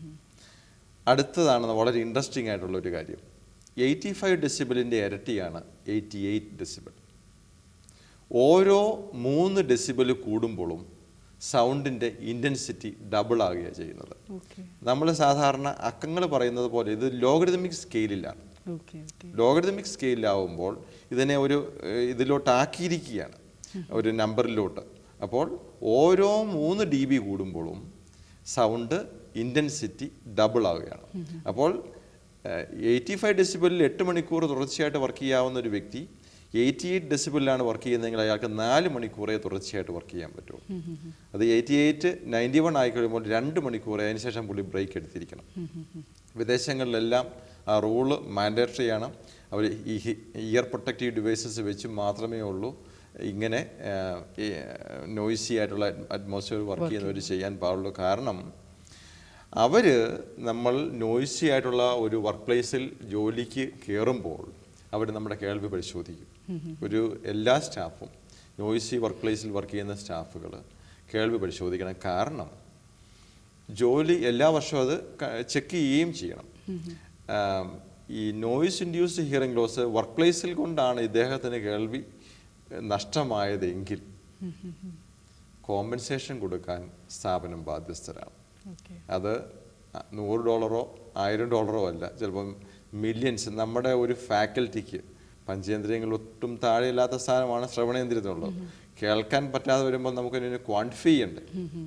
B: അടുത്തതാണ് വളരെ ഇൻട്രസ്റ്റിംഗ് ആയിട്ടുള്ള ഒരു കാര്യം എയ്റ്റി ഫൈവ് ഡെസിബിളിൻ്റെ ഇരട്ടിയാണ് എയ്റ്റി എയ്റ്റ് ഡെസിബിൾ ഓരോ മൂന്ന് ഡെസിബിൾ കൂടുമ്പോഴും സൗണ്ടിൻ്റെ ഇൻറ്റൻസിറ്റി ഡബിൾ ആകുകയാണ് ചെയ്യുന്നത്
A: ഓക്കെ
B: നമ്മൾ സാധാരണ അക്കങ്ങൾ പറയുന്നത് പോലെ ഇത് ലോഗരിതമിക് സ്കെയിലിലാണ്
A: ഓക്കെ ഓക്കെ
B: ലോഗരിതമിക് സ്കെയിലാവുമ്പോൾ ഇതിനെ ഒരു ഏഹ്, ഇതിലോട്ടാക്കിയിരിക്കുകയാണ് ഒരു നമ്പറിലോട്ട് അപ്പോൾ ഓരോ മൂന്ന് ഡി ബി കൂടുമ്പോഴും സൗണ്ട് ഇൻറ്റൻസിറ്റി ഡബിൾ ആവുകയാണ് അപ്പോൾ എയ്റ്റി ഫൈവ് ഡെസിബിളിൽ എട്ട് മണിക്കൂർ തുടർച്ചയായിട്ട് വർക്ക് ചെയ്യാവുന്ന ഒരു വ്യക്തി എയ്റ്റി എയ്റ്റ് ഡെസിബിളിലാണ് വർക്ക് ചെയ്യുന്നതെങ്കിൽ അയാൾക്ക് നാല് മണിക്കൂറേ തുടർച്ചയായിട്ട് വർക്ക് ചെയ്യാൻ പറ്റുള്ളൂ അത് എയ്റ്റി എയ്റ്റ് നയൻറ്റി വൺ ആയി കഴിയുമ്പോൾ രണ്ട് മണിക്കൂറേ അതിനുശേഷം പുള്ളി ബ്രേക്ക് എടുത്തിരിക്കണം വിദേശങ്ങളിലെല്ലാം ആ റൂള് മാൻഡേറ്ററി ആണ് അവർ ഈ ഇയർ പ്രൊട്ടക്റ്റീവ് ഡിവൈസസ് വെച്ച് മാത്രമേ ഉള്ളൂ ഇങ്ങനെ നോയ്സി ആയിട്ടുള്ള അറ്റ്മോസ്ഫിയർ വർക്ക് ചെയ്യുന്നവർ ചെയ്യാൻ പാടുള്ളൂ കാരണം അവർ നമ്മൾ നോയ്സി ആയിട്ടുള്ള ഒരു വർക്ക് പ്ലേസിൽ ജോലിക്ക് കയറുമ്പോൾ അവർ നമ്മുടെ കേൾവി പരിശോധിക്കും ഒരു എല്ലാ സ്റ്റാഫും നോയ്സി വർക്ക് പ്ലേസിൽ വർക്ക് ചെയ്യുന്ന സ്റ്റാഫുകൾ കേൾവി പരിശോധിക്കണം കാരണം ജോലി എല്ലാ വർഷവും അത് ചെക്ക് ചെയ്യുകയും ചെയ്യണം ആം, ഈ noise induced hearing loss work പ്ലേസിൽ കൊണ്ടാണ് ഇദ്ദേഹത്തിന് കേൾവി നഷ്ടമായതെങ്കിൽ കോമ്പൻസേഷൻ കൊടുക്കാൻ സ്ഥാപനം ബാധ്യസ്ഥരാണ്
A: ഓക്കെ
B: അത് നൂറ് ഡോളറോ ആയിരം ഡോളറോ അല്ല ചിലപ്പം മില്യൺസ് നമ്മുടെ ഒരു ഫാക്കൽറ്റിക്ക് പഞ്ചേന്ദ്രിയങ്ങൾ ഒട്ടും താഴെയില്ലാത്ത സ്ഥാനമാണ് ശ്രവണേന്ദ്രിയത്തിനുള്ളത് കേൾക്കാൻ പറ്റാതെ വരുമ്പോൾ നമുക്കതിനെ ക്വാണ്ടിഫൈ ചെയ്യണ്ടേ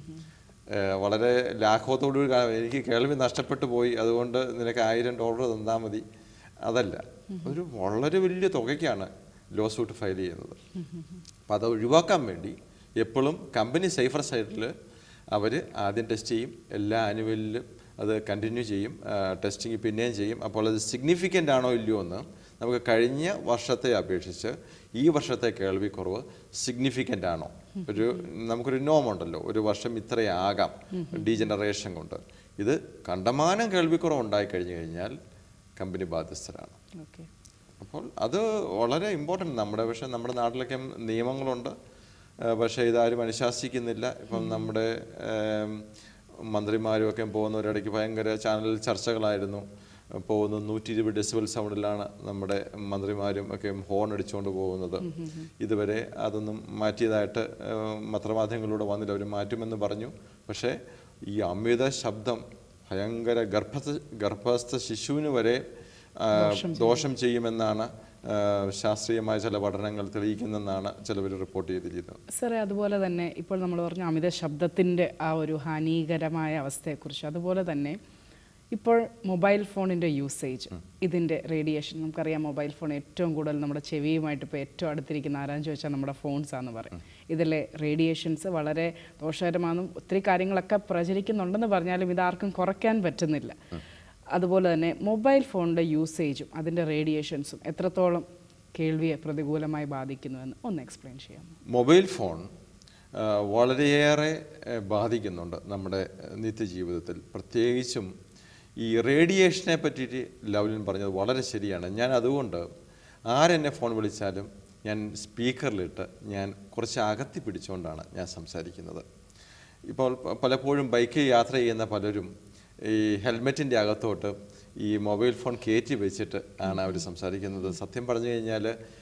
B: ഏഹ് വളരെ ലാഘവത്തോടു കൂടി കാണാം, എനിക്ക് കേൾവി നഷ്ടപ്പെട്ടു പോയി അതുകൊണ്ട് നിനക്ക് ആയിരം ഡോളർ തന്നാൽ മതി അതല്ല ഒരു വളരെ വലിയ തുകയ്ക്കാണ് ലോ സൂട്ട് ഫയൽ ചെയ്യുന്നത് അപ്പം അത് ഒഴിവാക്കാൻ വേണ്ടി എപ്പോഴും കമ്പനി സേഫർ സൈഡിൽ അവർ ആദ്യം ടെസ്റ്റ് ചെയ്യും എല്ലാ ആനുവലിലും അത് കണ്ടിന്യൂ ചെയ്യും ടെസ്റ്റിംഗ് പിന്നെയും ചെയ്യും അപ്പോൾ അത് സിഗ്നിഫിക്കൻ്റ് ആണോ ഇല്ലയോ എന്ന് നമുക്ക് കഴിഞ്ഞ വർഷത്തെ അപേക്ഷിച്ച് ഈ വർഷത്തെ കേൾവി കുറവ് സിഗ്നിഫിക്കൻ്റ് ആണോ ഒരു നമുക്കൊരു നോമുണ്ടല്ലോ ഒരു വർഷം ഇത്രയാകാം ഡീജനറേഷൻ കൊണ്ട് ഇത് കണ്ടമാനം കേൾവിക്കുറവ് ഉണ്ടായി കഴിഞ്ഞു കഴിഞ്ഞാൽ കമ്പനി ബാധ്യസ്ഥരാണ്
A: ഓക്കെ
B: അപ്പോൾ അത് വളരെ ഇമ്പോർട്ടൻ്റ് നമ്മുടെ പക്ഷേ നമ്മുടെ നാട്ടിലൊക്കെ നിയമങ്ങളുണ്ട് ആ, പക്ഷേ ഇതാരും അനുശാസിക്കുന്നില്ല ഇപ്പം നമ്മുടെ ഏം, മന്ത്രിമാരും ഒക്കെ പോകുന്നവരിടയ്ക്ക് ഭയങ്കര ചാനൽ ചർച്ചകളായിരുന്നു പോകുന്നത് നൂറ്റി ഇരുപത് ഡെസിബൽ സൗണ്ടിലാണ് നമ്മുടെ മന്ത്രിമാരും ഒക്കെ ഹോൺ അടിച്ചുകൊണ്ട് പോകുന്നത് ഇതുവരെ അതൊന്നും മാറ്റിയതായിട്ട് ആ, പത്രമാധ്യമങ്ങളിലൂടെ വന്നില്ല അവർ മാറ്റുമെന്ന് പറഞ്ഞു പക്ഷേ ഈ അമിത ശബ്ദം ഭയങ്കര ഗർഭസ്ഥ ഗർഭസ്ഥ ശിശുവിന് വരെ ആ, ദോഷം ചെയ്യുമെന്നാണ് ആ, ശാസ്ത്രീയമായ ചില പഠനങ്ങൾ തെളിയിക്കുന്നെന്നാണ് ചിലവർ റിപ്പോർട്ട് ചെയ്തിരിക്കുന്നത്
A: സാറേ അതുപോലെ തന്നെ ഇപ്പോൾ നമ്മൾ പറഞ്ഞു അമിത ശബ്ദത്തിൻ്റെ ആ ഒരു ഹാനികരമായ അവസ്ഥയെക്കുറിച്ച് അതുപോലെ തന്നെ ഇപ്പോൾ മൊബൈൽ ഫോണിൻ്റെ യൂസേജ് ഇതിൻ്റെ റേഡിയേഷൻ നമുക്കറിയാം മൊബൈൽ ഫോൺ ഏറ്റവും കൂടുതൽ നമ്മുടെ ചെവിയുമായിട്ട് ഇപ്പോൾ ഏറ്റവും അടുത്തിരിക്കുന്ന ആരാന്ന് ചോദിച്ചാൽ നമ്മുടെ ഫോൺസ് ആണെന്ന് പറയും ഇതിലെ റേഡിയേഷൻസ് വളരെ ദോഷകരമാണെന്നും ഒത്തിരി കാര്യങ്ങളൊക്കെ പ്രചരിക്കുന്നുണ്ടെന്ന് പറഞ്ഞാലും ഇതാർക്കും കുറയ്ക്കാൻ പറ്റുന്നില്ല അതുപോലെ തന്നെ മൊബൈൽ ഫോണിൻ്റെ യൂസേജും അതിൻ്റെ റേഡിയേഷൻസും എത്രത്തോളം കേൾവിയെ പ്രതികൂലമായി ബാധിക്കുന്നുവെന്ന് ഒന്ന് എക്സ്പ്ലെയിൻ ചെയ്യാമോ
B: മൊബൈൽ ഫോൺ ആ, വളരെയേറെ ആ, ബാധിക്കുന്നുണ്ട് നമ്മുടെ ആ, നിത്യജീവിതത്തിൽ പ്രത്യേകിച്ചും ഈ റേഡിയേഷനെ പറ്റിയിട്ട് ലവലിൻ പറഞ്ഞത് വളരെ ശരിയാണ് ഞാൻ അതുകൊണ്ട് ആരെന്നെ ഫോൺ വിളിച്ചാലും ഞാൻ സ്പീക്കറിലിട്ട് ഞാൻ കുറച്ച് അകത്തി പിടിച്ചുകൊണ്ടാണ് ഞാൻ സംസാരിക്കുന്നത് ഇപ്പോൾ പ- പലപ്പോഴും ബൈക്കിൽ യാത്ര ചെയ്യുന്ന പലരും ഈ ഹെൽമെറ്റിൻ്റെ അകത്തോട്ട് ഈ മൊബൈൽ ഫോൺ കയറ്റി വെച്ചിട്ട് ആണ് അവർ സംസാരിക്കുന്നത് സത്യം പറഞ്ഞു കഴിഞ്ഞാൽ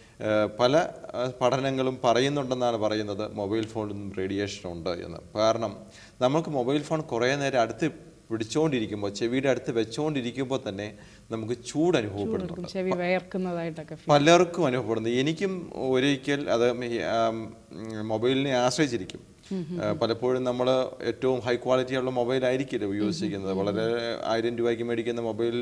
B: പല ആ, പഠനങ്ങളും പറയുന്നുണ്ടെന്നാണ് പറയുന്നത് മൊബൈൽ ഫോണിൽ നിന്നും റേഡിയേഷൻ ഉണ്ട് എന്ന് കാരണം നമുക്ക് മൊബൈൽ ഫോൺ കുറേ നേരം അടുത്ത് പിടിച്ചുകൊണ്ടിരിക്കുമ്പോൾ ചെവിയുടെ അടുത്ത് വെച്ചുകൊണ്ടിരിക്കുമ്പോൾ തന്നെ നമുക്ക് ചൂട് അനുഭവപ്പെടുന്നുണ്ട്
A: കൊടുക്കും ചെവി വയർക്കുന്നതായിട്ടൊക്കെ feel
B: പലർക്കും അനുഭവപ്പെടുന്നത് എനിക്കും ഒരിക്കൽ അത് ഈ, ആം, ഉം, മൊബൈലിനെ ആശ്രയിച്ചിരിക്കും ആ, പലപ്പോഴും നമ്മൾ ഏറ്റവും ഹൈ ക്വാളിറ്റിയുള്ള മൊബൈൽ ആയിരിക്കില്ല ഉപയോഗിച്ചിരിക്കുന്നത് വളരെ ആയിരം രൂപയ്ക്ക് മേടിക്കുന്ന മൊബൈൽ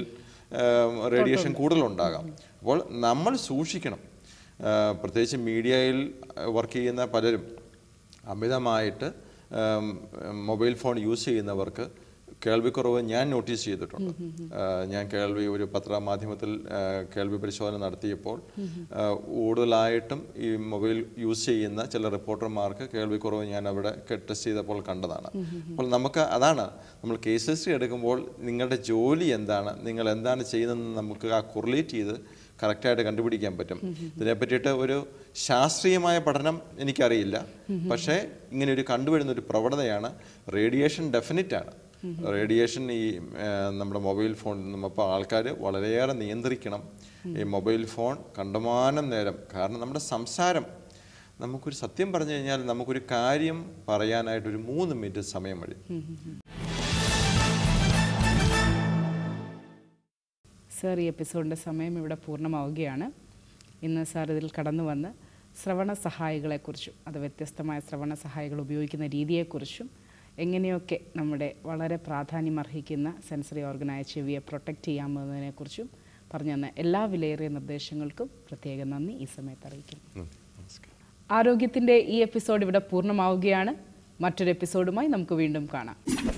B: റേഡിയേഷൻ കൂടുതലുണ്ടാകാം അപ്പോൾ നമ്മൾ സൂക്ഷിക്കണം ആ, പ്രത്യേകിച്ച് മീഡിയയിൽ വർക്ക് ചെയ്യുന്ന പലരും അമിതമായിട്ട് ആം, മൊബൈൽ ഫോൺ യൂസ് ചെയ്യുന്നവർക്ക് കേൾവിക്കുറവ് ഞാൻ നോട്ടീസ് ചെയ്തിട്ടുണ്ട് ആ, ഞാൻ കേൾവി ഒരു പത്രമാധ്യമത്തിൽ ആ, കേൾവി പരിശോധന നടത്തിയപ്പോൾ ആ, കൂടുതലായിട്ടും ഈ മൊബൈൽ യൂസ് ചെയ്യുന്ന ചില റിപ്പോർട്ടർമാർക്ക് കേൾവിക്കുറവ് ഞാൻ അവിടെ ടെസ്റ്റ് ചെയ്തപ്പോൾ കണ്ടതാണ് അപ്പോൾ നമുക്ക് അതാണ് നമ്മൾ കേസ് ഹിസ്റ്ററി എടുക്കുമ്പോൾ നിങ്ങളുടെ ജോലി എന്താണ് നിങ്ങൾ എന്താണ് ചെയ്യുന്നതെന്ന് നമുക്ക് ആ കൊറിലേറ്റ് ചെയ്ത് കറക്റ്റായിട്ട് കണ്ടുപിടിക്കാൻ പറ്റും ഇതിനെ പറ്റിയിട്ട് ഒരു ശാസ്ത്രീയമായ പഠനം എനിക്കറിയില്ല പക്ഷേ ഇങ്ങനെ ഒരു കണ്ടുവരുന്ന ഒരു പ്രവണതയാണ് റേഡിയേഷൻ ഡെഫിനറ്റ് ആണ് റേഡിയേഷൻ ഈ ആ, നമ്മുടെ മൊബൈൽ ഫോണിൽ നിന്നും അപ്പോൾ ആൾക്കാർ വളരെയേറെ നിയന്ത്രിക്കണം ഈ മൊബൈൽ ഫോൺ കണ്ടമാനം നേരം കാരണം നമ്മുടെ സംസാരം നമുക്കൊരു സത്യം പറഞ്ഞു കഴിഞ്ഞാൽ നമുക്കൊരു കാര്യം പറയാനായിട്ട് ഒരു മൂന്ന് മിനിറ്റ് സമയം മതി
A: സാർ ഈ എപ്പിസോഡിൻ്റെ സമയം ഇവിടെ പൂർണ്ണമാവുകയാണ് ഇന്ന് സാർ ഇതിൽ കടന്നു വന്ന് ശ്രവണ സഹായികളെക്കുറിച്ചും അത് വ്യത്യസ്തമായ ശ്രവണ സഹായികൾ ഉപയോഗിക്കുന്ന രീതിയെക്കുറിച്ചും എങ്ങനെയൊക്കെ നമ്മുടെ വളരെ പ്രാധാന്യമർഹിക്കുന്ന സെൻസറി ഓർഗനായ ചെവിയെ പ്രൊട്ടക്റ്റ് ചെയ്യാമെന്നതിനെക്കുറിച്ചും പറഞ്ഞു തന്ന എല്ലാ വിലയേറിയ നിർദ്ദേശങ്ങൾക്കും പ്രത്യേക നന്ദി ഈ സമയത്ത് അറിയിക്കുന്നു
B: ഉം, നമസ്കാരം
A: ആരോഗ്യത്തിൻ്റെ ഈ എപ്പിസോഡ് ഇവിടെ പൂർണ്ണമാവുകയാണ് മറ്റൊരു എപ്പിസോഡുമായി നമുക്ക് വീണ്ടും കാണാം